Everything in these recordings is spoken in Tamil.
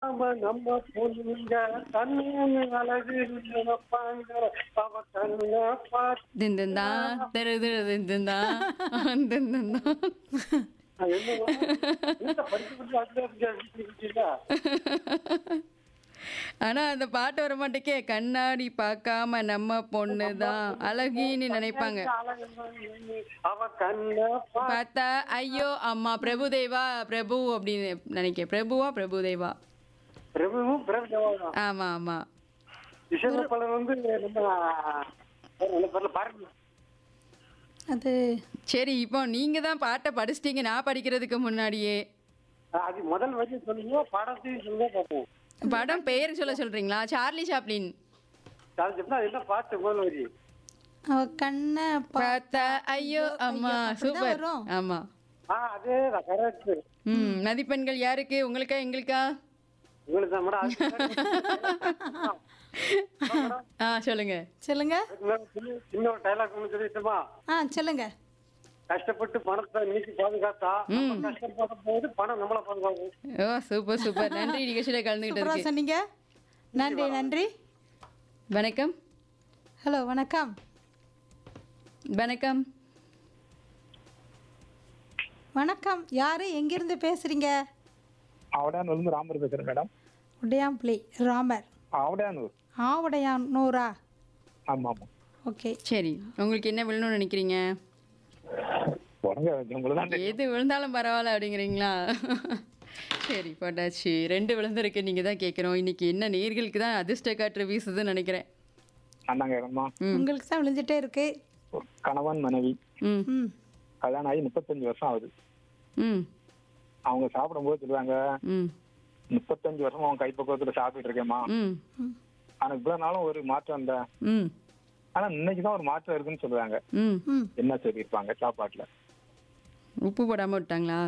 பார்க்காம நம்ம பொண்ணுங்க தண்ணி அழகு நினைப்பாங்க அவ கண்ண பார்த்து தின் தின் தான் திரு திரு தின் தின் தான் தின் தின் தான் என்னவா? என்ன படிச்சு படிச்சு அதுல இருக்கீங்களா ஆனா அந்த பாட்டு வர மாட்டேக்கே கண்ணாடி பார்க்காம நம்ம பொண்ணு தான் அழகின்னு நினைப்பாங்க அவ கண்ண பார்த்து பார்த்தா ஐயோ அம்மா பிரபுதேவா பிரபு அப்படின்னு நினைக்கிறேன் பிரபுவா பிரபுதேவா பிரபுவும் பிரபுதேவா ஆமா ஆமா இசையமைப்பாளர் வந்து நம்ம என்ன பேர்ல பாரதி அது சரி இப்போ நீங்க தான் பாட்டை படிச்சிட்டீங்க நான் படிக்கிறதுக்கு முன்னாடியே அது முதல் வரி சொல்லுங்க படத்தையும் சொல்லுங்க பார்ப்போம் படம் பெயர் சொல்ல சொல்றீங்களா சார்லி சாப்ளின் அது சொன்னா என்ன பாட்டு முதல் வரி அவ கண்ணை பா- பார்த்தா ஐயோ அம்மா அப்படிதான் சூப்பர் வரும். ஆமா ஆ அதேதான் கரெக்ட் ம் மதிப்பெண்கள் யாருக்கு உங்களுக்கா எங்களுக்கா உங்களுக்கு தான் மேடம் ஆ சொல்லுங்க சொல்லுங்க அது சின்ன ஒரு டைலாக் ஒன்று சொல்லிட்டுமா ஆ சொல்லுங்க கஷ்டப்பட்டு பணத்தை நீக்கி பாதுகாத்தா நம்ம கஷ்டப்படும் போது பணம் நம்மளை பாதுகாக்கும் ஓ சூப்பர் சூப்பர் நன்றி நிகழ்ச்சியில சூப்பரா கலந்துகிட்டதுக்கு சொன்னீங்க நன்றி நன்றி வணக்கம் ஹலோ வணக்கம் வணக்கம் வணக்கம் யாரு எங்கிருந்து பேசுறீங்க ஆவடானூர்ல இருந்து ராமர் பேசுறேன் மேடம் உடையாம்பிளி ராமர் ஆவடானூர் ஆவுடையானூரா ஆமா ஆமா ஓகே சரி உங்களுக்கு என்ன விழணும்னு நினைக்கிறீங்க உடங்க உங்களுக்கு தான் எது விழுந்தாலும் பரவாயில்ல அப்படிங்கிறீங்களா சரி போட்டாச்சு ரெண்டு விழுந்திருக்கு நீங்க தான் கேட்குறோம் இன்னைக்கு என்ன நேர்களுக்கு தான் அதிர்ஷ்ட காற்று வீசுதுன்னு நினைக்கிறேன் அண்ணாங்க அம்மா உங்களுக்கு தான் விழுந்துட்டே இருக்கு ஒரு கணவன் மனைவி ம் ம் கல்யாணம் ஆகி முப்பத்தஞ்சு வருஷம் ஆகுது ம் அவங்க சாப்பிடும்போது சொல்லுவாங்க ம் முப்பத்தஞ்சு வருஷமா அவங்க கைப்பக்குவத்துல சாப்பிட்டு இருக்கேம்மா ம் ஆனா இவ்வளவு நாளும் ஒரு மாற்றம் இல்ல ம் ஆனா இன்னைக்குதான் ஒரு மாற்றம் இருக்குன்னு சொல்லுவாங்க ம் ம் என்ன சொல்லியிருப்பாங்க சாப்பாட்டுல உப்பு போடாம விட்டாங்களா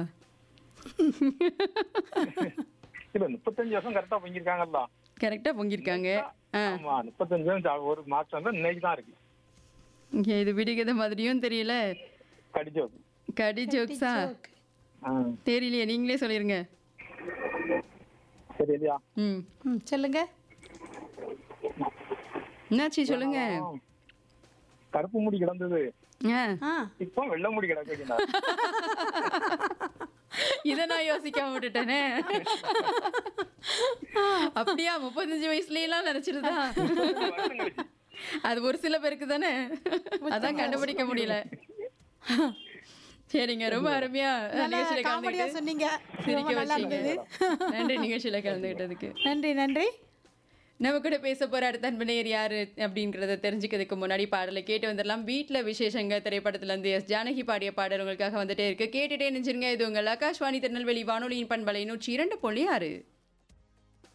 இல்ல முப்பத்தஞ்சு வருஷம் கரெக்டா பொங்கிருக்காங்கல்ல கரெக்டாக பொங்கியிருக்காங்க ஆ ஆமா முப்பத்தஞ்சு வருஷம் சா- ஒரு மாற்றம் தான் இன்னைக்கு தான் இருக்கு இங்கே இது விடுகதை மாதிரியும் தெரியல கடிச்சோம் கடி ஜோக்ஸா தெரியலையே நீங்களே சொல்லிருங்க சரி இல்லையா ம் ம் சொல்லுங்க என்னாச்சு சொல்லுங்க கருப்பு முடி கிடந்தது ஆ ஆ இப்போ வெள்ளை முடி கிடக்குதுங்க இதை நான் யோசிக்காம விட்டுட்டேனே அப்படியா முப்பத்தஞ்சு வயசுலலாம் நினைச்சிருதா அது ஒரு சில பேருக்கு தானே அதான் கண்டுபிடிக்க முடியல சரிங்க ரொம்ப அருமையா நல்லா நிகழ்ச்சியில காமெடியா கலந்துக்கிட்டு சொன்னீங்க சிரிக்க ரொம்ப நல்லா வச்சீங்க இருந்தது நன்றி நிகழ்ச்சியில கலந்துக்கிட்டதுக்கு நன்றி நன்றி நம்ம கூட பேச போற அடுத்த அன்பனையர் யாரு அப்படிங்கறத தெரிஞ்சுக்கிறதுக்கு முன்னாடி பாடலை கேட்டு வந்துடலாம் வீட்ல விசேஷங்க திரைப்படத்துல இருந்து எஸ் ஜானகி பாடிய பாடல் உங்களுக்காக வந்துட்டே இருக்கு கேட்டுட்டே நினைச்சிருங்க இது உங்கள் ஆகாஷ்வாணி திருநெல்வேலி வானொலியின் பண்பலை நூற்றி இரண்டு புள்ளி ஆறு